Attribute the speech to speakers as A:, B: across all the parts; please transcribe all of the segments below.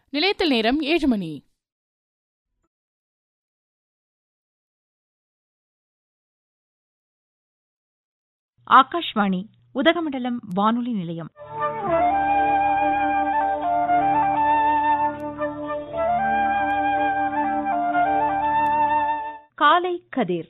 A: நிலையத்தில் நேரம் ஏழு மணி
B: ஆகாஷ்வாணி உதகமண்டலம் வானொலி நிலையம் காலை கதிர்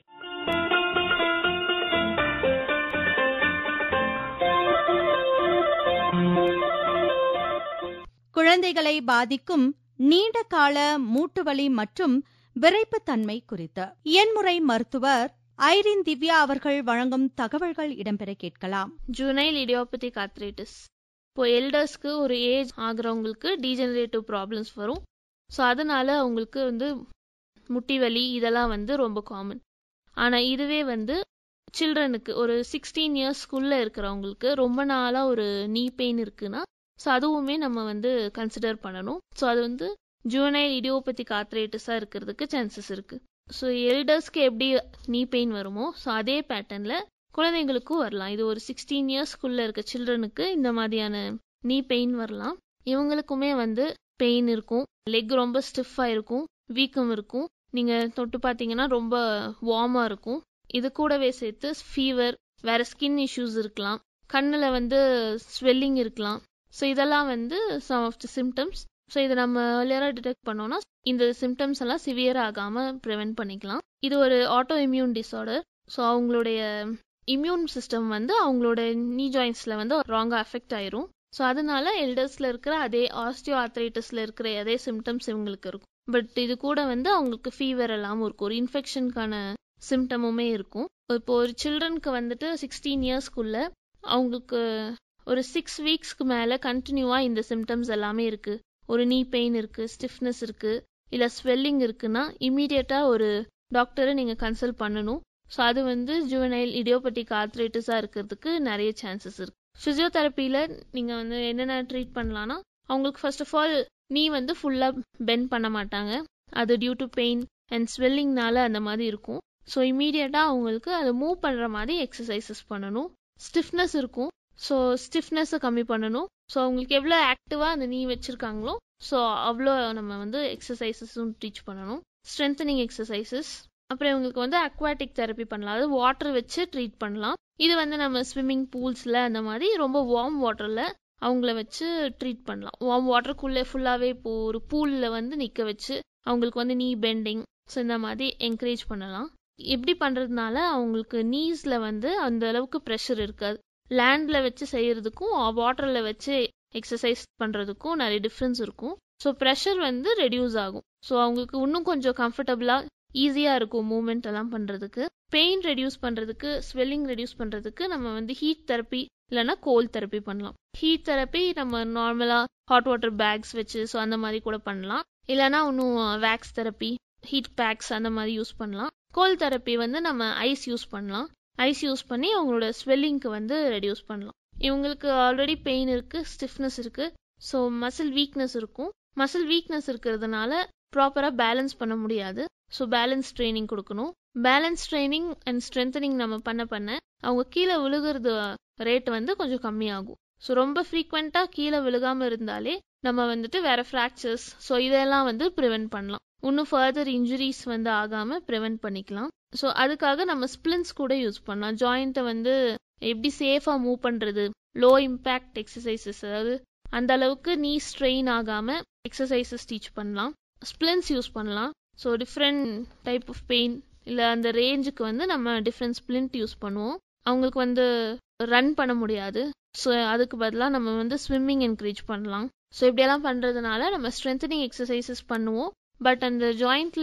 C: குழந்தைகளை பாதிக்கும் நீண்ட கால மூட்டுவலி மற்றும் விரைப்புத்தன்மை குறித்து இயன்முறை மருத்துவர் ஐரின் திவ்யா அவர்கள் வழங்கும் தகவல்கள் இடம்பெற கேட்கலாம்
D: ஜுனைல் இடியோபதிக் ஆர்த்ரைட்டிஸ் இப்போ எல்டர்ஸ்க்கு ஒரு ஏஜ் ஆகுறவங்களுக்கு டீஜெனரேட்டிவ் ப்ராப்ளம்ஸ் வரும் ஸோ அதனால அவங்களுக்கு வந்து முட்டி வலி இதெல்லாம் வந்து ரொம்ப காமன் ஆனால் இதுவே வந்து சில்ட்ரனுக்கு ஒரு சிக்ஸ்டீன் இயர்ஸ்க்குள்ளே இருக்கிறவங்களுக்கு ரொம்ப நாளாக ஒரு நீ பெயின் இருக்குன்னா ஸோ அதுவுமே நம்ம வந்து கன்சிடர் பண்ணணும் ஸோ அது வந்து ஜூனைல் இடியோபதிக் ஆர்த்ரைட்டிஸாக இருக்கிறதுக்கு சான்சஸ் இருக்குது ஸோ எல்டர்ஸ்க்கு எப்படி நீ பெயின் வருமோ ஸோ அதே பேட்டர்னில் குழந்தைங்களுக்கும் வரலாம் இது ஒரு சிக்ஸ்டீன் இயர்ஸ்க்குள்ளே இருக்க சில்ட்ரனுக்கு இந்த மாதிரியான நீ பெயின் வரலாம் இவங்களுக்குமே வந்து பெயின் இருக்கும் லெக் ரொம்ப ஸ்டிஃபாக இருக்கும் வீக்கம் இருக்கும் நீங்கள் தொட்டு பார்த்தீங்கன்னா ரொம்ப வார்மாக இருக்கும் இது கூடவே சேர்த்து ஃபீவர் வேற ஸ்கின் இஷ்யூஸ் இருக்கலாம் கண்ணில் வந்து ஸ்வெல்லிங் இருக்கலாம் ஸோ இதெல்லாம் வந்து some of the symptoms so இதை நம்ம ஏர்லியராக டிடெக்ட் பண்ணோம்னா இந்த சிம்டம்ஸ் எல்லாம் சிவியர் ஆகாமல் ப்ரிவென்ட் பண்ணிக்கலாம் இது ஒரு ஆட்டோ இம்யூன் டிஸார்டர் ஸோ அவங்களுடைய இம்யூன் சிஸ்டம் வந்து அவங்களோட நீ ஜாயின்ஸில் வந்து ராங்காக அஃபெக்ட் ஆயிரும் ஸோ அதனால எல்டர்ஸில் இருக்கிற அதே ஆஸ்டியோ ஆர்த்ரைட்டிஸில் இருக்கிற அதே சிம்டம்ஸ் இவங்களுக்கு இருக்கும் பட் இது கூட வந்து அவங்களுக்கு ஃபீவர் எல்லாமும் இருக்கும் ஒரு இன்ஃபெக்ஷனுக்கான சிம்டமுமே இருக்கும் இப்போ ஒரு சில்ட்ரனுக்கு வந்துட்டு சிக்ஸ்டீன் இயர்ஸ்க்குள்ள அவங்களுக்கு ஒரு சிக்ஸ் வீக்ஸ்க்கு மேலே கண்டினியூவாக இந்த சிம்டம்ஸ் எல்லாமே இருக்கு ஒரு நீ பெயின் இருக்கு ஸ்டிஃப்னஸ் இருக்கு இல்லை ஸ்வெல்லிங் இருக்குன்னா இமீடியட்டாக ஒரு டாக்டரை நீங்கள் கன்சல்ட் பண்ணணும் ஸோ அது வந்து ஜுவனைல் இடியோபட்டிக் ஆர்த்ரைட்டிஸாக இருக்கிறதுக்கு நிறைய சான்சஸ் இருக்கு ஃபிசியோதெரப்பியில் நீங்கள் வந்து என்னென்ன ட்ரீட் பண்ணலான்னா அவங்களுக்கு ஃபர்ஸ்ட் ஆஃப் ஆல் நீ வந்து ஃபுல்லாக பெண்ட் பண்ண மாட்டாங்க அது டியூ டு பெயின் அண்ட் ஸ்வெல்லிங்னால அந்த மாதிரி இருக்கும் ஸோ இமீடியட்டாக அவங்களுக்கு அதை மூவ் பண்ணுற மாதிரி எக்ஸசைசஸ் பண்ணணும் ஸ்டிஃப்னஸ் இருக்கும் ஸோ ஸ்டிஃப்னஸை கம்மி பண்ணணும் ஸோ அவங்களுக்கு எவ்வளோ ஆக்டிவாக அந்த நீ வச்சுருக்காங்களோ ஸோ அவ்வளோ நம்ம வந்து எக்ஸசைசஸும் டீச் பண்ணணும் ஸ்ட்ரென்தனிங் எக்ஸசைசஸ் அப்புறம் இவங்களுக்கு வந்து அக்வாட்டிக் தெரப்பி பண்ணலாம் அதாவது வாட்டர் வச்சு ட்ரீட் பண்ணலாம் இது வந்து நம்ம ஸ்விம்மிங் பூல்ஸில் அந்த மாதிரி ரொம்ப வார்ம் வாட்டரில் அவங்கள வச்சு ட்ரீட் பண்ணலாம் வார்ம் வாட்டருக்குள்ளே ஃபுல்லாகவே இப்போ ஒரு பூலில் வந்து நிற்க வச்சு அவங்களுக்கு வந்து நீ பெண்டிங் ஸோ இந்த மாதிரி என்கரேஜ் பண்ணலாம் எப்படி பண்ணுறதுனால அவங்களுக்கு நீஸில் வந்து அந்த அளவுக்கு ப்ரெஷர் இருக்காது லேண்டில் வச்சு செய்யறதுக்கும் வாட்டரில் வச்சு எக்ஸசைஸ் பண்ணுறதுக்கும் நிறைய டிஃப்ரென்ஸ் இருக்கும் ஸோ ப்ரெஷர் வந்து ரெடியூஸ் ஆகும் ஸோ அவங்களுக்கு இன்னும் கொஞ்சம் கம்ஃபர்டபுளாக ஈஸியாக இருக்கும் மூமெண்ட் எல்லாம் பண்ணுறதுக்கு பெயின் ரெடியூஸ் பண்ணுறதுக்கு ஸ்வெல்லிங் ரெடியூஸ் பண்ணுறதுக்கு நம்ம வந்து ஹீட் தெரப்பி இல்லைனா கோல்ட் தெரப்பி பண்ணலாம் ஹீட் தெரப்பி நம்ம நார்மலாக ஹாட் வாட்டர் பேக்ஸ் வச்சு ஸோ அந்த மாதிரி கூட பண்ணலாம் இல்லைனா இன்னும் வேக்ஸ் தெரப்பி ஹீட் பேக்ஸ் அந்த மாதிரி யூஸ் பண்ணலாம் கோல்ட் தெரப்பி வந்து நம்ம ஐஸ் யூஸ் பண்ணலாம் ஐஸ் யூஸ் பண்ணி அவங்களோட ஸ்வெல்லிங்க்கு வந்து ரெடியூஸ் பண்ணலாம் இவங்களுக்கு ஆல்ரெடி பெயின் இருக்கு ஸ்டிஃப்னஸ் இருக்கு ஸோ மசில் வீக்னஸ் இருக்கும் மசில் வீக்னஸ் இருக்கிறதுனால ப்ராப்பராக பேலன்ஸ் பண்ண முடியாது ஸோ பேலன்ஸ் ட்ரைனிங் கொடுக்கணும் பேலன்ஸ் ட்ரைனிங் அண்ட் ஸ்ட்ரென்தனிங் நம்ம பண்ண பண்ண அவங்க கீழே விழுகிறது ரேட் வந்து கொஞ்சம் கம்மியாகும் ஸோ ரொம்ப ஃப்ரீக்வெண்ட்டாக கீழே விழுகாமல் இருந்தாலே நம்ம வந்துட்டு வேற ஃப்ராக்சர்ஸ் ஸோ இதெல்லாம் வந்து ப்ரிவென்ட் பண்ணலாம் இன்னும் ஃபர்தர் இன்ஜுரிஸ் வந்து ஆகாமல் ப்ரிவென்ட் பண்ணிக்கலாம் ஸோ அதுக்காக நம்ம ஸ்பிளின்ஸ் கூட யூஸ் பண்ணலாம் ஜாயிண்ட்டை வந்து எப்படி சேஃபாக மூவ் பண்ணுறது லோ இம்பேக்ட் எக்ஸசைசஸ் அதாவது அந்த அளவுக்கு நீ ஸ்ட்ரெயின் ஆகாமல் எக்ஸசைசஸ் டீச் பண்ணலாம் ஸ்பிளின்ஸ் யூஸ் பண்ணலாம் so different type of pain இல்லை அந்த ரேஞ்சுக்கு வந்து நம்ம டிஃப்ரெண்ட் ஸ்பிளின்ட் யூஸ் பண்ணுவோம் அவங்களுக்கு வந்து ரன் பண்ண முடியாது ஸோ அதுக்கு பதிலாக நம்ம வந்து ஸ்விம்மிங் என்கரேஜ் பண்ணலாம் ஸோ இப்படியெல்லாம் பண்ணுறதுனால நம்ம ஸ்ட்ரென்தனிங் எக்ஸசைசஸ் பண்ணுவோம் பட் அந்த ஜாயிண்ட்ல